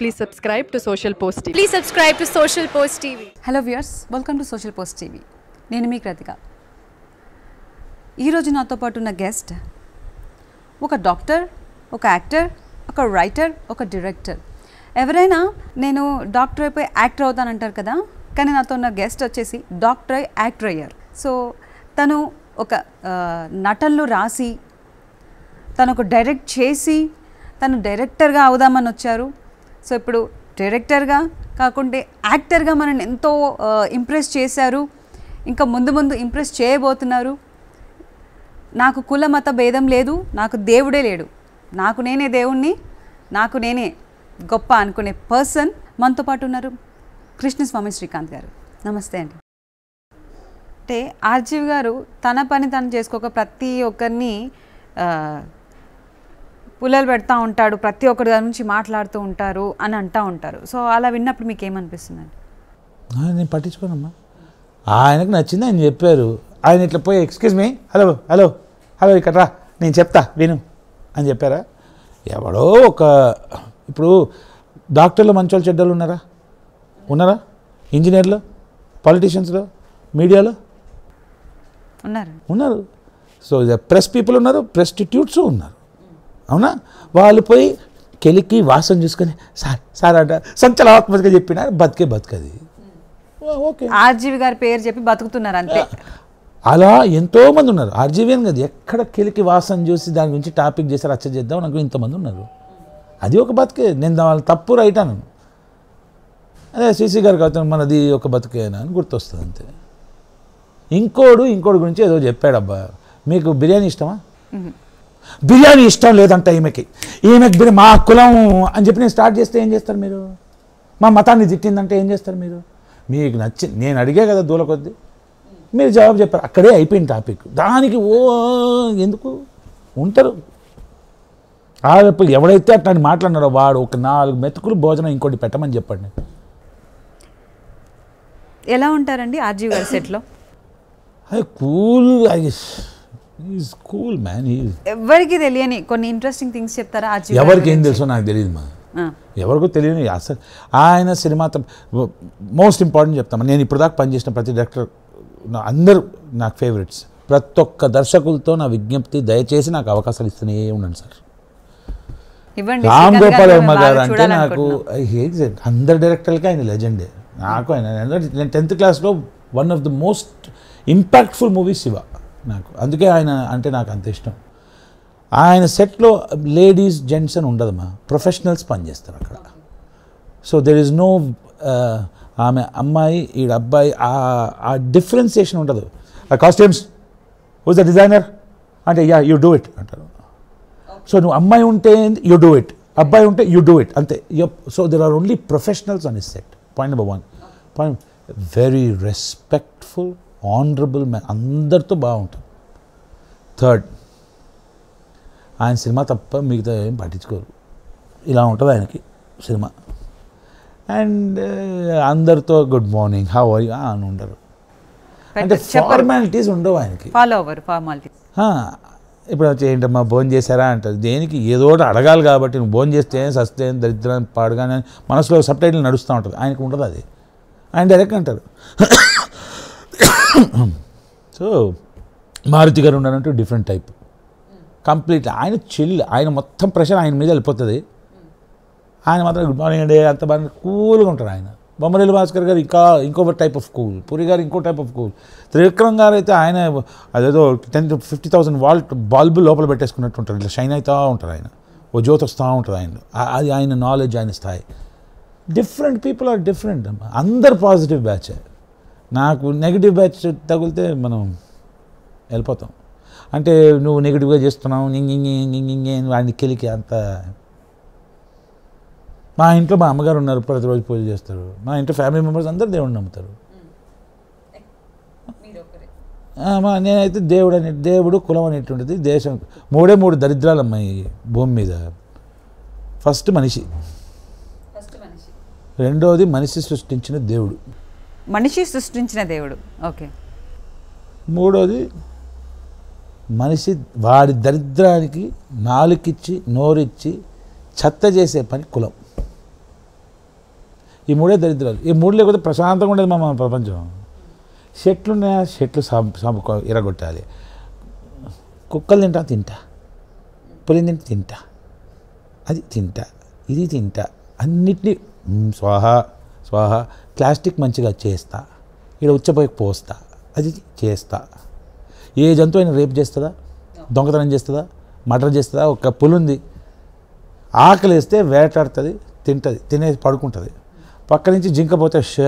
Please subscribe to Social Post TV. Please subscribe to Social Post TV. Hello viewers welcome to social post TV నేను మీ క్రతిక ఈరోజు నాతో పాటు ఉన్న guest ఒక డాక్టర్ ఒక యాక్టర్ ఒక రైటర్ ఒక డైరెక్టర్ ఎవరైనా నేను డాక్టర్ అయిపోయి యాక్టర్ అవుతానంటారు కదా కానీ నాతో ఉన్న గెస్ట్ వచ్చేసి డాక్టర్ అయి యాక్టర్ అయ్యారు సో తను ఒక ఆ, నటనలు రాసి తను ఒక డైరెక్ట్ చేసి తను డైరెక్టర్గా అవుదామని వచ్చారు సో ఇప్పుడు డైరెక్టర్గా కాకుంటే యాక్టర్గా మనల్ని ఎంతో ఇంప్రెస్ చేశారు ఇంకా ముందు ముందు ఇంప్రెస్ చేయబోతున్నారు నాకు కుల మత భేదం లేదు నాకు దేవుడే లేడు నాకు నేనే దేవుణ్ణి నాకు నేనే గొప్ప అనుకునే పర్సన్ మనతో పాటు ఉన్నారు కృష్ణస్వామి శ్రీకాంత్ గారు నమస్తే అండి అంటే ఆర్జీవ్ గారు తన పని తను చేసుకోక ప్రతి ఒక్కరిని ఆ, పుల్లలు పెడతా ఉంటాడు ప్రతి ఒక్కరి దాని నుంచి మాట్లాడుతూ ఉంటారు అని అంటూ ఉంటారు సో అలా విన్నప్పుడు మీకు ఏమనిపిస్తుందండి ఆ, నేను పట్టించుకోనమ్మా ఆయనకు నచ్చింది ఆయన చెప్పారు ఆయన ఇట్లా పోయి excuse me hello hello hello ఇక్కడ రా నేను చెప్తా విను అని చెప్పారా ఎవడో ఒక ఇప్పుడు డాక్టర్లు మంచోళ్ళు చెడ్డలు ఉన్నారా ఉన్నారా ఇంజనీర్లు పాలిటీషియన్స్లో మీడియాలో ఉన్నారు ఉన్నారు సో ప్రెస్ పీపుల్ ఉన్నారు ప్రెస్టిట్యూట్స్ ఉన్నారు అవునా వాళ్ళు పోయి కెలికి వాసన చూసుకొని సార్ సార్ అంట సంచలనాత్మకంగా చెప్పిన బతికే బతుకది ఓకే ఆర్జీవి గారి పేరు చెప్పి బతుకుతున్నారు అంతే అలా ఎంతోమంది ఉన్నారు ఆర్జీవీఎన్ కదా ఎక్కడ కెలికి వాసన చూసి దాని గురించి టాపిక్ చేసి రచ్చ చేద్దాం నాకు ఇంతమంది ఉన్నారు అది ఒక బతికే నేను దా- వాళ్ళ తప్పు రైట్ అన్నాను అదే సీసీ గారికి అవుతాను మనది ఒక బతికేనా అని గుర్తొస్తుంది అంతే ఇంకోడు ఇంకోటి గురించి ఏదో చెప్పాడబ్బా మీకు బిర్యానీ ఇష్టమా బిర్యానీ ఇష్టం లేదంట ఈమెకి ఈమెకి బిర్యా మా కులం అని చెప్పి నేను స్టార్ట్ చేస్తే ఏం చేస్తారు మీరు మా మతాన్ని తిట్టిందంటే ఏం చేస్తారు మీరు మీకు నచ్చి నేను అడిగే కదా దూల కొద్దీ మీరు జవాబు చెప్పారు అక్కడే అయిపోయింది టాపిక్ దానికి ఓ ఎందుకు ఉంటారు ఆ ఇప్పుడు ఎవడైతే అట్లాంటి మాట్లాడినారో వాడు ఒక నాలుగు మెతుకులు భోజనం ఇంకోటి పెట్టమని చెప్పండి ఎలా ఉంటారండి ఆర్జీవి గారి సెట్లో అది cool is cool man is ఎవరికి తెలియని కొన్ని ఇంట్రెస్టింగ్ థింగ్స్ చెప్తారా ఆర్జీవి గారి ఎవరికి ఏం గురించి? తెలుసో నాకు తెలియదు మా ఆ, ఎవరికో తెలియని అసలు ఆయన సినిమా మోస్ట్ ఇంపార్టెంట్ చెప్తాను నేను ఇప్పుడు దాకా పనిచేసిన ప్రతి డైరెక్టర్ నా- అందరూ నాకు ఫేవరెట్స్ ప్రతి ఒక్క దర్శకులతో నా విజ్ఞప్తి దయచేసి నాకు అవకాశాలు ఇస్తూనే ఉండండి సార్ ఇవ్వండి రామ్ శ్రీకాంత్ గోపాల్ గారిని వర్మ బాగా గారు అంటే నాకు చూడాలనుకుంటున్నాం. he is- అందరి డైరెక్టర్లకి ఆయన లెజెండే నాకు ఆయన నేను టెన్త్ క్లాస్లో one of the most impactful movies Shiva నాకు అందుకే ఆయన అంటే నాకు అంత ఇష్టం ఆయన సెట్లో లేడీస్ జెంట్స్ అని ఉండదమ్మా ప్రొఫెషనల్స్ పనిచేస్తారు అక్కడ సో దెర్ ఇస్ నో ఆమె అమ్మాయి ఈ అబ్బాయి ఆ- ఆ డిఫరెన్సియేషన్ ఉండదు ఆ కాస్ట్యూమ్స్ హూజ్ ద డిజైనర్ అంటే యా యూ డూ ఇట్ అంటారు సో నువ్వు అమ్మాయి ఉంటే యూ డూ ఇట్ అబ్బాయి ఉంటే యూ డూ ఇట్ అంతే so there are only professionals on his set point number one point very respectful honourable man అందరితో బాగుంటుంది థర్డ్ ఆయన సినిమా తప్ప మిగతా ఏం పట్టించుకోరు ఇలా ఉంటుంది ఆయనకి సినిమా అండ్ అందరితో good morning how are you అని ఉండరు అంటే చెప్పరు ఫార్మాలిటీస్ ఉండవు ఆయనకి ఫాలో అవ్వరు ఫార్మాలిటీ హా, ఇప్పుడు వచ్చి ఏంటమ్మా భోజనం చేశారా అంటారు దేనికి ఏదో ఒకటి అడగాలి కాబట్టి నువ్వు భోజనం చేస్తే ఏం సస్తే ఏం దరిద్రం పాడుగానే మనసులో సబ్ టైటిల్ నడుస్తూ ఉంటుంది ఆయనకు ఉండదు అది ఆయన డైరెక్ట్ అంటారు సో మారుతి గారు ఉన్నారంటూ డిఫరెంట్ టైప్ కంప్లీట్ ఆయన చిల్ ఆయన మొత్తం ప్రెషర్ ఆయన మీద వెళ్ళిపోతుంది ఆయన మాత్రం గుడ్ మార్నింగ్ అండి అంత బాగా కూల్గా ఉంటారు ఆయన బొమ్మరేలు భాస్కర్ గారు ఇంకా ఇంకో టైప్ ఆఫ్ కూల్ పూరి గారు ఇంకో టైప్ ఆఫ్ కూల్ త్రివిక్రమ్ గారు అయితే ఆయన అదేదో ten fifty thousand watt bulb లోపల పెట్టేసుకున్నట్టు ఉంటారు ఇట్లా షైన్ అవుతూ ఉంటారు ఆయన ఓ జ్యోతి వస్తూ ఉంటుంది ఆయన ఆ- అది ఆయన నాలెడ్జ్ ఆయన స్థాయి డిఫరెంట్ పీపుల్ ఆర్ డిఫరెంట్ అందరు పాజిటివ్ బ్యాచ్ నాకు నెగిటివ్ బ్యాచ్ తగిలితే మనం వెళ్ళిపోతాం అంటే నువ్వు నెగిటివ్గా చేస్తున్నావు నింగి వాడిని కెలికి అంత మా ఇంట్లో మా అమ్మగారు ఉన్నారు ప్రతిరోజు పూజ చేస్తారు మా ఇంట్లో ఫ్యామిలీ మెంబర్స్ అందరూ దేవుడిని నమ్ముతారు ఆ, మా నేనైతే దేవుడు అనే దేవుడు కులం అనేటువంటిది దేశం మూడే మూడు దరిద్రాలు అమ్మాయి భూమి మీద ఫస్ట్ మనిషి రెండోది మనిషి సృష్టించిన దేవుడు మనిషి సృష్టించిన దేవుడు ఓకే మూడోది మనిషి వాడి దరిద్రానికి నాలుకిచ్చి నోరిచ్చి చెత్త చేసే పని కులం ఈ మూడే దరిద్రాలు ఈ మూడు లేకపోతే ప్రశాంతంగా ఉండేది మా మన ప్రపంచం షెట్లు ఉన్నాయా షెట్లు సాబ్ సాబ్ ఎరగొట్టాలి కుక్కలు తింటా తింటా పులిని తింటా తింటా అది తింటా ఇది తింటా అన్నిటినీ మ్, స్వాహ స్వాహ ప్లాస్టిక్ మంచిగా చేస్తా ఇక్కడ ఉచ్చపోయి పోస్తా అది చేస్తా ఏ జంతువు అయినా రేపు చేస్తుందా దొంగతనం చేస్తుందా మర్డర్ చేస్తుందా ఒక పులి ఉంది ఆకలి వేస్తే వేటాడుతుంది తింటుంది తినేసి పడుకుంటుంది పక్క నుంచి జింక పోతే షే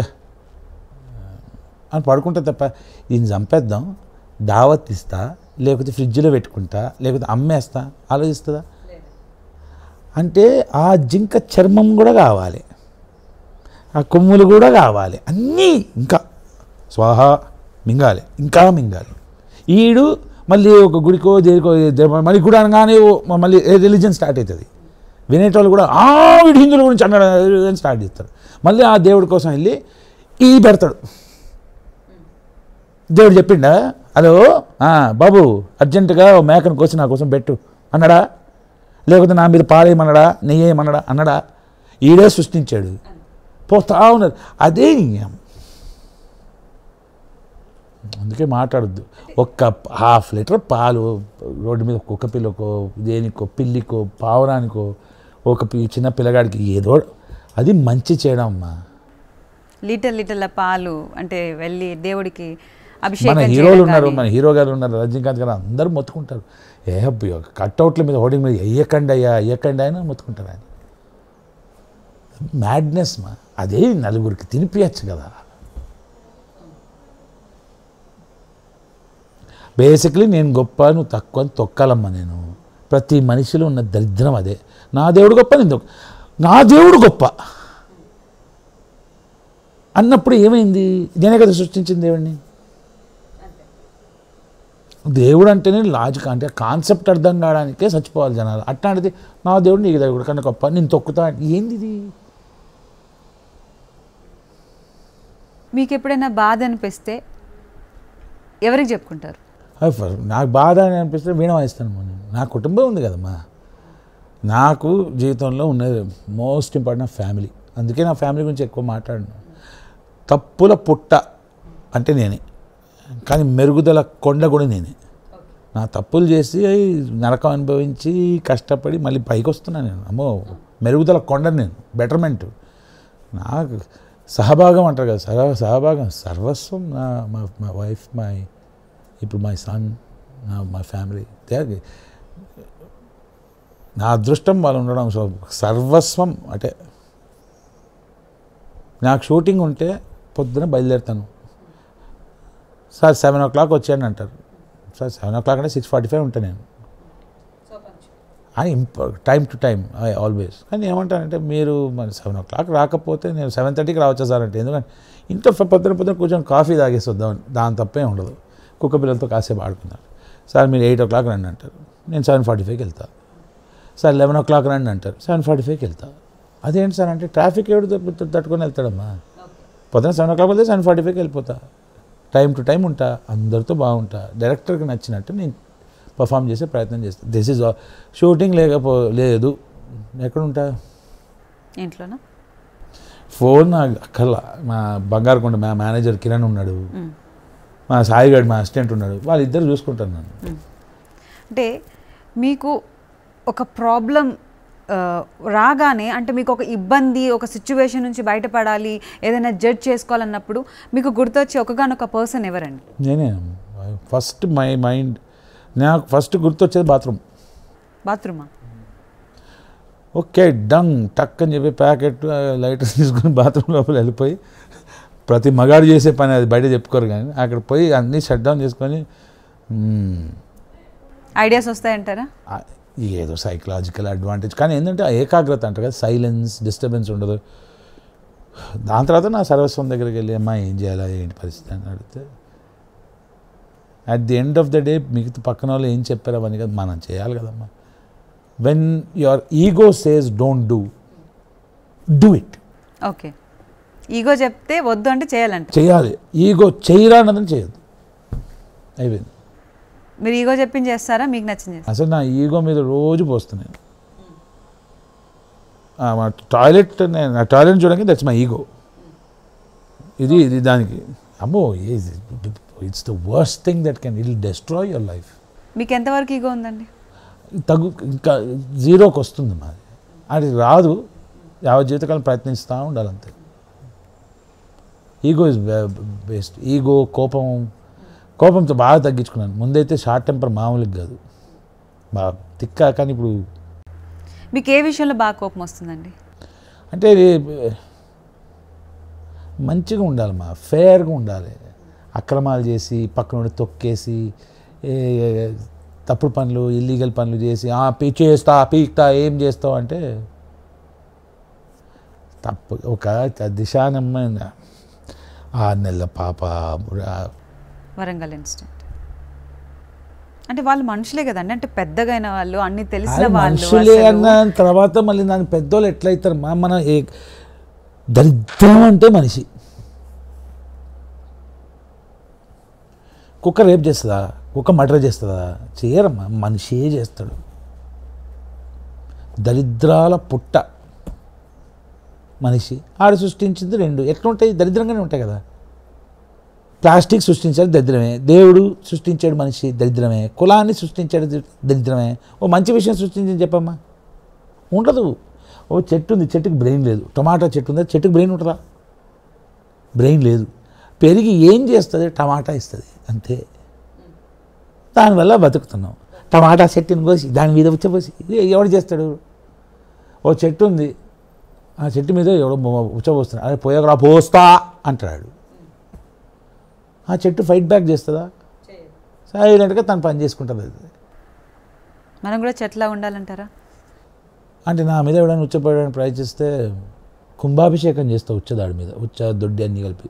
అని పడుకుంటుంది తప్ప దీన్ని చంపేద్దాం దావత్ ఇస్తా లేకపోతే ఫ్రిడ్జ్లో పెట్టుకుంటా లేకపోతే అమ్మేస్తా ఆలోచిస్తుందా అంటే ఆ జింక చర్మం కూడా కావాలి ఆ కొమ్ములు కూడా కావాలి అన్నీ ఇంకా స్వాహ మింగాలి ఇంకా మింగాలి ఈడు మళ్ళీ ఒక గుడికో దేనికో దే- మళ్ళీ గుడి అనగానే ఓ మళ్ళీ రిలీజన్ స్టార్ట్ అవుతుంది వినేటోళ్ళు కూడా ఆ వీడు హిందువుల గురించి అన్నాడు అని స్టార్ట్ చేస్తారు మళ్ళీ ఆ దేవుడి కోసం వెళ్ళి ఈ పెడతాడు దేవుడు చెప్పిండా హలో ఆ, బాబు అర్జెంటుగా ఓ మేకను కోసి నా కోసం పెట్టు అన్నాడా లేకపోతే నా మీద పాడేయమన్నాడా నెయ్యేయమన్నాడా అన్నాడా ఈడే సృష్టించాడు పోతా ఉన్నారు అదే నియమం అందుకే మాట్లాడద్దు ఒక్క హాఫ్ లీటర్ పాలు రోడ్డు మీద కుక్క పిల్లకో దేనికో పిల్లికో పావురానికో ఒక పి- చిన్న పిల్లగాడికి ఏదో అది మంచి చేయడం అమ్మా లీటర్ లీటర్ల పాలు అంటే వెళ్ళి దేవుడికి మన అభిషేకం హీరోలు చేయడం ఉన్నారు కానీ. మన హీరో గారు ఉన్నారు రజనీకాంత్ గారు అందరూ మొత్తుకుంటారు ఏ కట్అవుట్ల మీద హోర్డింగ్ మీద ఎయ్యకండి అయ్యా ఎయ్యకండి ఆయన మొత్తుకుంటారు ఆయన మ్యాడ్నెస్ మా అదే నలుగురికి తినిపించచ్చు కదా బేసిక్లీ నేను గొప్ప నువ్వు తక్కువ అని తొక్కాలమ్మా నేను ప్రతి మనిషిలో ఉన్న దరిద్రం అదే నా దేవుడు గొప్ప నేను తొక్క నా దేవుడు గొప్ప అన్నప్పుడు ఏమైంది నేనే కదా సృష్టించింది దేవుడిని దేవుడు అంటేనే లాజిక్ అంటే కాన్సెప్ట్ అర్థం కావడానికే చచ్చిపోవాలి జనాలు అట్లాంటిది నా దేవుడు నీకు దేవుడు కన్నా గొప్ప నేను తొక్కుతా అంటే ఏంది ఇది మీకు ఎప్పుడైనా బాధ అనిపిస్తే ఎవరికి చెప్పుకుంటారు అవి ఫర్- నాకు బాధ అని అనిపిస్తే వీణ వాయిస్తాను నేను నా కుటుంబం ఉంది కదమ్మా నాకు జీవితంలో ఉన్నది మోస్ట్ ఇంపార్టెంట్ ఫ్యామిలీ అందుకే నా ఫ్యామిలీ గురించి ఎక్కువ మాట్లాడను తప్పుల పుట్ట అంటే నేనే కానీ మెరుగుదల కొండ కూడా నేనే నా తప్పులు చేసి నరకం అనుభవించి కష్టపడి మళ్ళీ పైకి వస్తున్నాను నేను అమ్మో మెరుగుదల కొండ నేను బెటర్మెంట్ నాకు సహభాగం అంటారు కదా సహ సహభాగం సర్వస్వం నా మా మా వైఫ్ మై ఇప్పుడు మై సన్ నా మా ఫ్యామిలీ నా అదృష్టం వాళ్ళు ఉండడం సో సర్వస్వం అంటే నాకు షూటింగ్ ఉంటే పొద్దున బయలుదేరుతాను సార్ సెవెన్ ఓ క్లాక్ వచ్చాను అంటారు సార్ సెవెన్ ఓ క్లాక్ అంటే సిక్స్ ఫార్టీ ఫైవ్ ఉంటాను నేను అని time to time I always కానీ ఏమంటానంటే మీరు మరి సెవెన్ ఓ క్లాక్ రాకపోతే నేను సెవెన్ థర్టీకి రావచ్చా సార్ అంటే ఎందుకంటే ఇంట్లో ఫ- పొద్దున పొద్దున కూర్చొని కాఫీ తాగేసి వద్దామని దాని తప్పే ఉండదు కుక్క పిల్లలతో కాసేపు ఆడుకున్నారు సార్ మీరు ఎయిట్ ఓ క్లాక్ రండి అంటారు నేను సెవెన్ ఫార్టీ ఫైవ్కి వెళ్తా సార్ లెవెన్ ఓ క్లాక్ రండి అంటారు సెవెన్ ఫార్టీ ఫైవ్కి వెళ్తా అదేంటి సార్ అంటే ట్రాఫిక్ ఎవడు తప్పు- తట్టుకొని వెళ్తాడమ్మా పొద్దున సెవెన్ ఓ క్లాక్ వెళ్తే సెవెన్ ఫార్టీ ఫైవ్కి వెళ్ళిపోతా టైం టు టైం ఉంటా అందరితో బాగుంటా డైరెక్టర్కి నచ్చినట్టు నేను పర్ఫామ్ చేసే ప్రయత్నం చేస్తాను దిస్ ఇస్ షూటింగ్ లేకపో లేదు ఎక్కడ ఉంటా ఇంట్లోనా ఫోన్ అక్కర్లా మా బంగారుకొండ మా మేనేజర్ కిరణ్ ఉన్నాడు మా సాయిగాడు మా అసిస్టెంట్ ఉన్నాడు వాళ్ళిద్దరు చూసుకుంటాను నన్ను అంటే మీకు ఒక ప్రాబ్లం రాగానే అంటే మీకు ఒక ఇబ్బంది ఒక సిచ్యువేషన్ నుంచి బయటపడాలి ఏదైనా జడ్జ్ చేసుకోవాలన్నప్పుడు మీకు గుర్తొచ్చే ఒకగానొక పర్సన్ ఎవరండి నేనే ఫస్ట్ మై మైండ్ నాకు ఫస్ట్ గుర్తొచ్చేది బాత్రూమ్ బాత్రూమా ఓకే డంగ్ టక్ అని చెప్పి ప్యాకెట్ లైటర్ తీసుకుని బాత్రూమ్ లోపల వెళ్ళిపోయి ప్రతి మగాడు చేసే పని అది బయట చెప్పుకోరు కానీ అక్కడ పోయి అన్నీ షట్ డౌన్ చేసుకొని మ్మ్, ఐడియాస్ వస్తాయంటారా ఆ, ఏదో సైకలాజికల్ అడ్వాంటేజ్ కానీ ఏంటంటే ఆ ఏకాగ్రత అంటారు కదా సైలెన్స్ డిస్టర్బెన్స్ ఉండదు దాని తర్వాత నా సర్వస్వం దగ్గరికి వెళ్ళి అమ్మా ఏం చేయాలా ఏంటి పరిస్థితి అని అడిగితే at the end of the day మిగతా పక్కన వాళ్ళు ఏం చెప్పారు అవన్నీ కదా మనం చేయాలి కదమ్మా when your ego says don't do do it okay ego చెప్తే వద్దు అంటే చేయాలంట చేయాలి ఈగో చేయరా అన్నదని చేయదు అయిపోయింది మీరు ఈగో చెప్పింది చేస్తారా మీకు నచ్చింది చేస్తారా అసలు నా ఈగో మీద రోజు పోస్తున్నాను టాయిలెట్ నేను టాయిలెట్ చూడడానికి దట్స్ మై ఈగో ఇది ఇది దానికి అమ్మో it's the worst thing that can ill destroy your life మీకు ఎంతవరకు ఈగో ఉందండి తగ్గు ఇంకా జీరోకి వస్తుంది మాది అది రాదు యావత్ జీవితకాలం ప్రయత్నిస్తూ ఉండాలి అంతే ఈగో ఇస్ బెస్ట్ ఈగో కోపం కోపంతో బాగా తగ్గించుకున్నాను ముందైతే షార్ట్ టెంపర్ మామూలుగా కాదు బాగా తిక్క కానీ ఇప్పుడు మీకు ఏ విషయంలో బాగా కోపం వస్తుందండి అంటే ఇది మంచిగా ఉండాలి మా ఫేర్గా ఉండాలి అక్రమాలు చేసి పక్కన తొక్కేసి ఏ, తప్పుడు పనులు ఇల్లీగల్ పనులు చేసి "ఆ, పీ చేస్తా పీక్తా ఏం చేస్తావు అంటే తప్పు ఒక దిశానమ్మ ఆరు నెలల పాప ఆ, వరంగల్ ఇన్స్టెంట్ అంటే వాళ్ళు మనుషులే కదండి అంటే పెద్దగా అయిన వాళ్ళు అన్ని తెలిసిన అది వాళ్ళు మనుషులే అసలు. అన్న తర్వాత మళ్ళీ దాని పెద్దోళ్ళు ఎట్లయితారు మా మన ఏ దరిద్రం అంటే మనిషి కుక్క రేపు చేస్తుందా కుక్క మర్డర్ చేస్తుందా చేయరమ్మా మనిషే చేస్తాడు దరిద్రాల పుట్ట మనిషి ఆడు సృష్టించింది రెండు ఎట్లుంటాయి దరిద్రంగానే ఉంటాయి కదా ప్లాస్టిక్ సృష్టించాడు దరిద్రమే దేవుడు సృష్టించాడు మనిషి దరిద్రమే కులాన్ని సృష్టించాడు ది- దరిద్రమే ఓ మంచి విషయం సృష్టించని చెప్పమ్మా ఉండదు ఓ చెట్టు ఉంది చెట్టుకి బ్రెయిన్ లేదు టమాటా చెట్టు ఉందా చెట్టుకి బ్రెయిన్ ఉంటుందా బ్రెయిన్ లేదు పెరిగి ఏం చేస్తుంది టమాటా ఇస్తుంది అంతే దానివల్ల బతుకుతున్నాం టమాటా చెట్టుని కోసి దాని మీద ఉచ్చపోసి ఇది ఎవడు చేస్తాడు ఓ చెట్టు ఉంది ఆ చెట్టు మీద ఎవడో ఉచ్చపోస్తున్నాడు అదే పోయగరా పోస్తా అంటాడు ఆ చెట్టు ఫైట్ బ్యాక్ చేస్తుందా సైలెంట్గా తను పని చేసుకుంటుంది అది మనం కూడా చెట్లా ఉండాలంటారా అంటే నా మీద ఎవడైనా ఉచ్చపోయడానికి ప్రయత్నిస్తే కుంభాభిషేకం చేస్తా ఉచ్చదాడి మీద ఉచ్చ దొడ్డి అన్ని కలిపి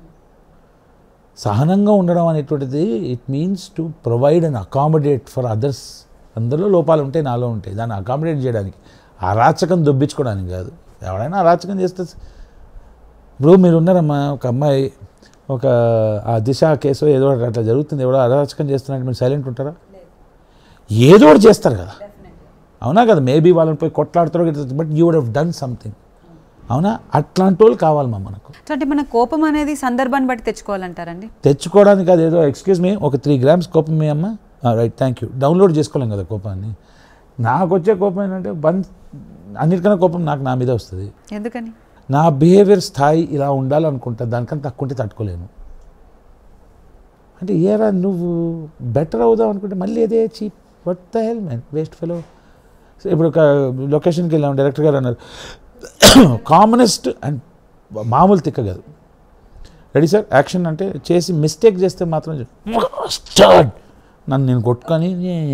సహనంగా ఉండడం అనేటువంటిది it means to provide and accommodate for others అందరిలో లోపాలు ఉంటాయి నాలో ఉంటాయి దాన్ని అకామిడేట్ చేయడానికి అరాచకం దొబ్బించుకోవడానికి కాదు ఎవడైనా అరాచకం చేస్తే ఇప్పుడు మీరు ఉన్నారమ్మా ఒక అమ్మాయి ఒక ఆ దిశ కేసు ఏదో ఒకటి అట్లా జరుగుతుంది ఎవడో అరాచకం చేస్తున్నట్టు మీరు సైలెంట్ ఉంటారా ఏదో ఒకటి చేస్తారు కదా అవునా కదా మేబీ వాళ్ళని పోయి కొట్లాడుతారో but you would have done something అవునా అట్లాంటి వాళ్ళు కావాలి మా మనకు సో అంటే మన కోపం అనేది సందర్భాన్ని బట్టి తెచ్చుకోవాలంటారండి తెచ్చుకోవడానికి అది ఏదో ఎక్స్క్యూజ్ మీ ఒక త్రీ గ్రామ్స్ కోపం మీ అమ్మ రైట్ థ్యాంక్ యూ డౌన్లోడ్ చేసుకోలేం కదా కోపాన్ని నాకు వచ్చే కోపం ఏంటంటే బంద్ అన్నిటికన్నా కోపం నాకు నా మీద వస్తుంది ఎందుకని నా బిహేవియర్ స్థాయి ఇలా ఉండాలనుకుంటా దానికన్నా తక్కువ ఉంటే తట్టుకోలేను అంటే ఏరా నువ్వు బెటర్ అవుదాం అనుకుంటే మళ్ళీ అదే cheap what the hell man waste fellow ఇప్పుడు ఒక లొకేషన్కి వెళ్ళాము డైరెక్టర్ గారు అన్నారు కామనెస్ట్ అండ్ మామూలు తిక్క కాదు రెడీ సార్ యాక్షన్ అంటే చేసి మిస్టేక్ చేస్తే మాత్రం స్టార్ట్ నన్ను నేను కొట్టుకొని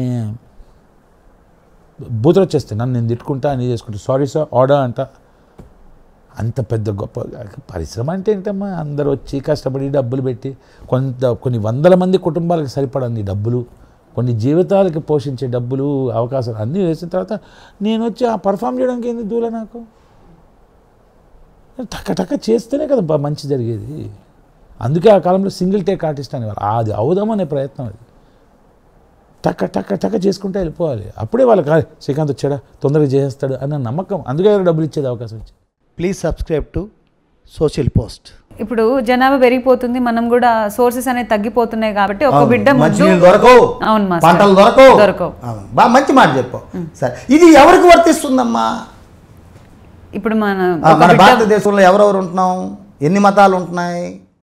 బూతులు వచ్చేస్తాయి నన్ను నేను తిట్టుకుంటా అని చేసుకుంటా సారీ సార్ ఆర్డర్ అంట అంత పెద్ద గొప్ప పరిశ్రమ అంటే ఏంటమ్మా అందరు వచ్చి కష్టపడి డబ్బులు పెట్టి కొంత కొన్ని వందల మంది కుటుంబాలకు సరిపడని డబ్బులు కొన్ని జీవితాలకి పోషించే డబ్బులు అవకాశాలు అన్నీ వేసిన తర్వాత నేను వచ్చి ఆ పర్ఫామ్ చేయడానికి ఏంది దూల నాకు టక్క టక్క చేస్తేనే కదా బా- మంచి జరిగేది అందుకే ఆ కాలంలో సింగిల్ టేక్ ఆర్టిస్ట్ అనేవారు అది అవుదామనే ప్రయత్నం అది టక్క టక్క టక్క చేసుకుంటే వెళ్ళిపోవాలి అప్పుడే వాళ్ళకి "ఆ, శ్రీకాంత్ వచ్చాడా తొందరగా చేసేస్తాడు అన్న నమ్మకం అందుకే కదా డబ్బులు ఇచ్చేది అవకాశం వచ్చింది please subscribe to social post ఇప్పుడు జనాభా పెరిగిపోతుంది మనం కూడా సోర్సెస్ అనేది తగ్గిపోతున్నాయి కాబట్టి ఒక బిడ్డ ముద్దు మంచినీళ్ళు దొరకవు అవును మాస్టర్. పంటలు దొరకవు దొరకవు. అవును. బాగా మంచి మాట చెప్పు సరే ఇది ఎవరికి వర్తిస్తుందమ్మా ఇప్పుడు మన ఆ, ఒక మన బిడ్డ భారతదేశంలో ఎవరెవరు ఉంటున్నాం ఎన్ని మతాలు ఉంటున్నాయి